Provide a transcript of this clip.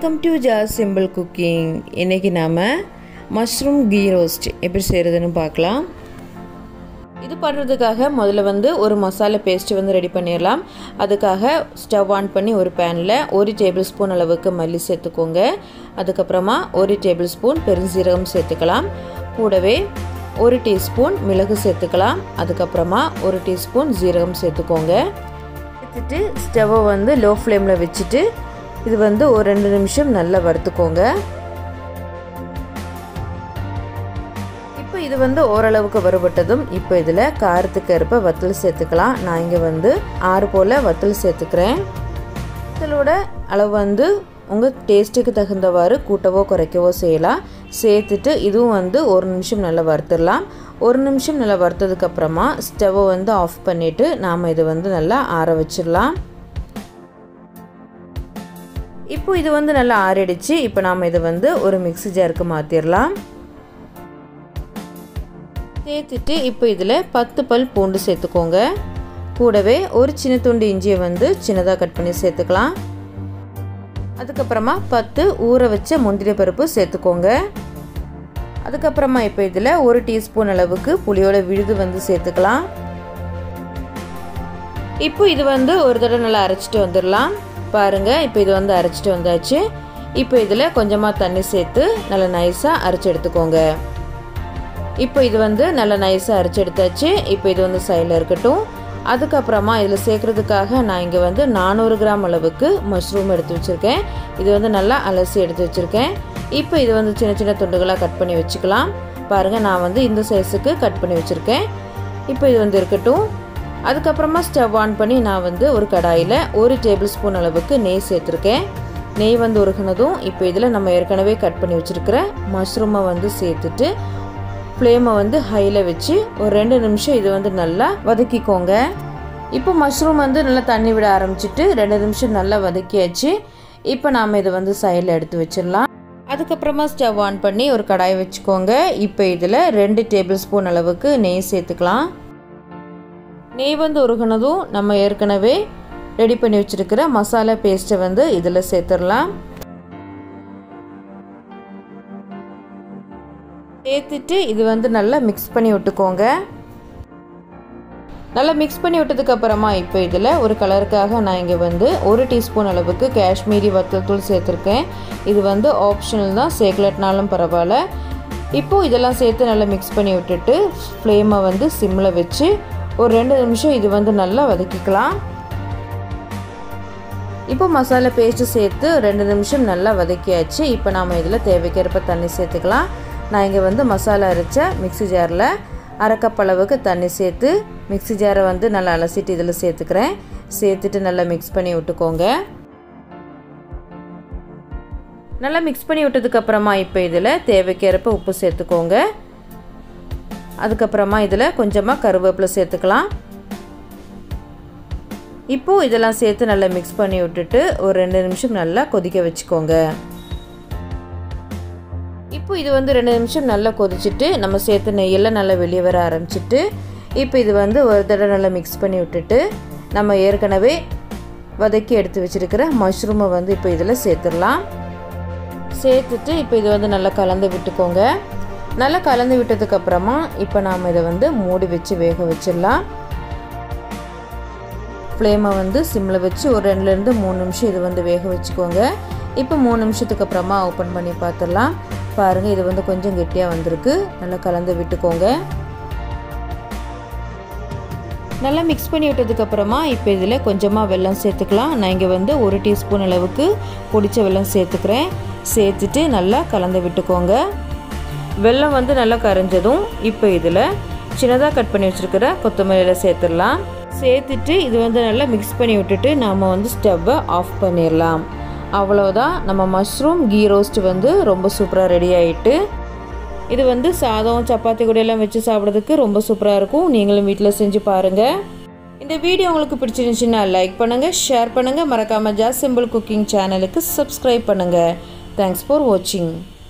welcome to Jas simple cooking இன்றைக்கி நாம் mushroom key roast எப்படி செய்கிறதுன்னு பார்க்கலாம் இது பண்ணுறதுக்காக முதல்ல வந்து ஒரு மசாலா பேஸ்ட்டு வந்து ரெடி பண்ணிடலாம் அதுக்காக ஸ்டவ் ஆன் பண்ணி ஒரு பேனில் ஒரு டேபிள் ஸ்பூன் அளவுக்கு மல்லி சேர்த்துக்கோங்க அதுக்கப்புறமா ஒரு டேபிள் ஸ்பூன் பெருஞ்சீரகம் சேர்த்துக்கலாம் கூடவே ஒரு டீஸ்பூன் மிளகு சேர்த்துக்கலாம் அதுக்கப்புறமா ஒரு டீஸ்பூன் ஜீரகம் சேர்த்துக்கோங்க சேர்த்துட்டு ஸ்டவ்வை வந்து லோ ஃப்ளேமில் வச்சுட்டு இது வந்து ஒரு ரெண்டு நிமிஷம் நல்லா வறுத்துக்கோங்க இப்போ இது வந்து ஓரளவுக்கு வறுபட்டதும் இப்போ இதில் காரத்துக்கு ஏற்ப வத்தல் சேர்த்துக்கலாம் நான் இங்கே வந்து ஆறு போல் வத்தல் சேர்த்துக்கிறேன் வத்தலோட அளவு வந்து உங்கள் டேஸ்ட்டுக்கு தகுந்தவாறு கூட்டவோ குறைக்கவோ செய்யலாம் சேர்த்துட்டு இதுவும் வந்து ஒரு நிமிஷம் நல்லா வறுத்துடலாம் ஒரு நிமிஷம் நல்லா வறுத்ததுக்கப்புறமா ஸ்டவ்வை வந்து ஆஃப் பண்ணிவிட்டு நாம் இதை வந்து நல்லா ஆற வச்சிடலாம் இப்போ இது வந்து நல்லா ஆறிடுச்சு இப்போ நாம் இதை வந்து ஒரு மிக்ஸி ஜாருக்கு மாற்றிடலாம் சேர்த்துட்டு இப்போ இதில் பத்து பல் பூண்டு சேர்த்துக்கோங்க கூடவே ஒரு சின்ன துண்டு இஞ்சியை வந்து சின்னதாக கட் பண்ணி சேர்த்துக்கலாம் அதுக்கப்புறமா பத்து ஊற வச்ச முந்திரி பருப்பு சேர்த்துக்கோங்க அதுக்கப்புறமா இப்போ இதில் ஒரு டீஸ்பூன் அளவுக்கு புளியோட விழுது வந்து சேர்த்துக்கலாம் இப்போ இது வந்து ஒரு தடவை நல்லா அரைச்சிட்டு வந்துடலாம் பாருங்கள் இப்போ இது வந்து அரைச்சிட்டு வந்தாச்சு இப்போ இதில் கொஞ்சமாக தண்ணி சேர்த்து நல்லா நைஸாக அரைச்சி எடுத்துக்கோங்க இப்போ இது வந்து நல்லா நைஸாக அரைச்சி எடுத்தாச்சு இப்போ இது வந்து சைடில் இருக்கட்டும் அதுக்கப்புறமா இதில் சேர்க்குறதுக்காக நான் இங்கே வந்து நானூறு கிராம் அளவுக்கு மஷ்ரூம் எடுத்து வச்சுருக்கேன் இது வந்து நல்லா அலசி எடுத்து வச்சுருக்கேன் இப்போ இது வந்து சின்ன சின்ன துண்டுகளாக கட் பண்ணி வச்சுக்கலாம் பாருங்கள் நான் வந்து இந்த சைஸுக்கு கட் பண்ணி வச்சுருக்கேன் இப்போ இது வந்து இருக்கட்டும் அதுக்கப்புறமா ஸ்டவ் ஆன் பண்ணி நான் வந்து ஒரு கடாயில் ஒரு டேபிள் ஸ்பூன் அளவுக்கு நெய் சேர்த்துருக்கேன் நெய் வந்து உருகுனதும் இப்போ இதில் நம்ம ஏற்கனவே கட் பண்ணி வச்சுருக்கிற மஷ்ரூமை வந்து சேர்த்துட்டு ஃப்ளேமை வந்து ஹையில் வச்சு ஒரு ரெண்டு நிமிஷம் இது வந்து நல்லா வதக்கிக்கோங்க இப்போ மஷ்ரூம் வந்து நல்லா தண்ணி விட ஆரம்பிச்சிட்டு ரெண்டு நிமிஷம் நல்லா வதக்கியாச்சு இப்போ நாம் இதை வந்து சைடில் எடுத்து வச்சிடலாம் அதுக்கப்புறமா ஸ்டவ் ஆன் பண்ணி ஒரு கடாய் வச்சுக்கோங்க இப்போ இதில் ரெண்டு டேபிள் ஸ்பூன் அளவுக்கு நெய் சேர்த்துக்கலாம் நெய் வந்து உருகுனதும் நம்ம ஏற்கனவே ரெடி பண்ணி வச்சுருக்கிற மசாலா பேஸ்ட்டை வந்து இதில் சேர்த்துடலாம் சேர்த்துட்டு இது வந்து நல்லா மிக்ஸ் பண்ணி விட்டுக்கோங்க நல்லா மிக்ஸ் பண்ணி விட்டதுக்கு அப்புறமா இப்போ இதில் ஒரு கலருக்காக நான் இங்கே வந்து ஒரு டீஸ்பூன் அளவுக்கு காஷ்மீரி வத்தல் தூள் சேர்த்துருக்கேன் இது வந்து ஆப்ஷனல் தான் சேர்க்கலட்னாலும் பரவாயில்ல இப்போது இதெல்லாம் சேர்த்து நல்லா மிக்ஸ் பண்ணி விட்டுட்டு ஃப்ளேமை வந்து சிம்மில் வச்சு ஒரு ரெண்டு நிமிஷம் இது வந்து நல்லா வதக்கிக்கலாம் இப்போ மசாலா பேஸ்ட்டு சேர்த்து ரெண்டு நிமிஷம் நல்லா வதக்கியாச்சு இப்போ நாம் இதில் தேவைக்கேற்ப தண்ணி சேர்த்துக்கலாம் நான் இங்கே வந்து மசாலா அரைச்ச மிக்ஸி ஜாரில் அரை கப் அளவுக்கு தண்ணி சேர்த்து மிக்ஸி ஜாரை வந்து நல்லா அலசிட்டு இதில் சேர்த்துக்கிறேன் சேர்த்துட்டு நல்லா மிக்ஸ் பண்ணி விட்டுக்கோங்க நல்லா மிக்ஸ் பண்ணி விட்டதுக்கப்புறமா இப்போ இதில் தேவைக்கேற்ப உப்பு சேர்த்துக்கோங்க அதுக்கப்புறமா இதில் கொஞ்சமாக கருவேப்பிலை சேர்த்துக்கலாம் இப்போது இதெல்லாம் சேர்த்து நல்லா மிக்ஸ் பண்ணி விட்டுட்டு ஒரு ரெண்டு நிமிஷம் நல்லா கொதிக்க வச்சுக்கோங்க இப்போ இது வந்து ரெண்டு நிமிஷம் நல்லா கொதிச்சுட்டு நம்ம சேர்த்து நெய்யெல்லாம் நல்லா வெளியே வர ஆரம்பிச்சிட்டு இப்போ இது வந்து ஒரு தடவை நல்லா மிக்ஸ் பண்ணி விட்டுட்டு நம்ம ஏற்கனவே வதக்கி எடுத்து வச்சுருக்கிற மஷ்ரூமை வந்து இப்போ இதில் சேர்த்துடலாம் சேர்த்துட்டு இப்போ இது வந்து நல்லா கலந்து விட்டுக்கோங்க நல்லா கலந்து விட்டதுக்கப்புறமா இப்போ நாம் இதை வந்து மூடி வச்சு வேக வச்சிடலாம் ஃப்ளேமை வந்து சிம்மில் வச்சு ஒரு ரெண்டுலேருந்து மூணு நிமிஷம் இது வந்து வேக வச்சுக்கோங்க இப்போ மூணு நிமிஷத்துக்கு அப்புறமா ஓப்பன் பண்ணி பார்த்துடலாம் பாருங்கள் இது வந்து கொஞ்சம் கெட்டியாக வந்திருக்கு நல்லா கலந்து விட்டுக்கோங்க நல்லா மிக்ஸ் பண்ணி விட்டதுக்கப்புறமா இப்போ இதில் கொஞ்சமாக வெல்லம் சேர்த்துக்கலாம் நான் இங்கே வந்து ஒரு டீஸ்பூன் அளவுக்கு பொடிச்ச வெல்லம் சேர்த்துக்கிறேன் சேர்த்துட்டு நல்லா கலந்து விட்டுக்கோங்க வெல்லம் வந்து நல்லா கரைஞ்சதும் இப்போ இதில் சின்னதாக கட் பண்ணி வச்சுருக்கிற கொத்தமல்லியில் சேர்த்துடலாம் சேர்த்துட்டு இது வந்து நல்லா மிக்ஸ் பண்ணி விட்டுட்டு நாம் வந்து ஸ்டவ்வை ஆஃப் பண்ணிடலாம் அவ்வளோதான் நம்ம மஷ்ரூம் கீ ரோஸ்ட் வந்து ரொம்ப சூப்பராக ரெடி ஆகிட்டு இது வந்து சாதம் சப்பாத்தி கூட எல்லாம் வச்சு சாப்பிட்றதுக்கு ரொம்ப சூப்பராக இருக்கும் நீங்களும் வீட்டில் செஞ்சு பாருங்கள் இந்த வீடியோ உங்களுக்கு பிடிச்சிருந்துச்சுன்னா லைக் பண்ணுங்கள் ஷேர் பண்ணுங்கள் மறக்காமல் ஜாஸ் சிம்பிள் குக்கிங் சேனலுக்கு சப்ஸ்கிரைப் பண்ணுங்கள் தேங்க்ஸ் ஃபார் வாட்சிங்